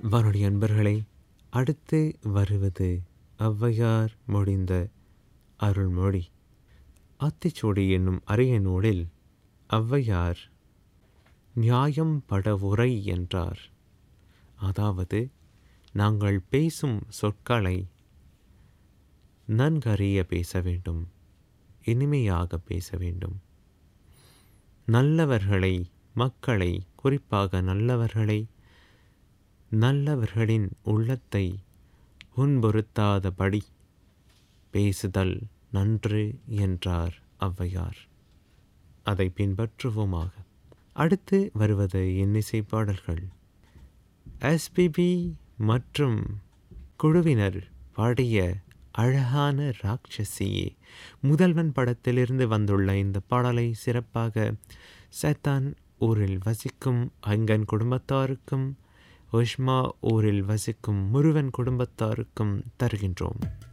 வானொலி அன்பர்களே அடுத்து வருவது ஔவையார் மொழிந்த அருள்மொழி ஆத்திச்சூடி என்னும் அரிய நூலில் ஔவையார் நியாயம் பட உரை என்றார் அதாவது நாங்கள் பேசும் சொற்களை நன்கறிய பேச வேண்டும் இனிமையாக பேச வேண்டும் நல்லவர்களை மக்களை குறிப்பாக நல்லவர்களை நல்லவர்களின் உள்ளத்தை புண்பொருத்தாதபடி பேசுதல் நன்று என்றார் ஔவையார் அதை பின்பற்றுவோமாக அடுத்து வருவது இன்னிசை பாடல்கள் எஸ்பிபி மற்றும் குழுவினர் பாடிய அழகான ராட்சசியே முதல்வன் படத்திலிருந்து வந்துள்ள இந்த பாடலை சிறப்பாக சேத்தான் ஊரில் வசிக்கும் அங்கன் குடும்பத்தாருக்கும் உஷ்மா ஊரில் வசிக்கும் முருவன் குடும்பத்தாருக்கும் தருகின்றோம்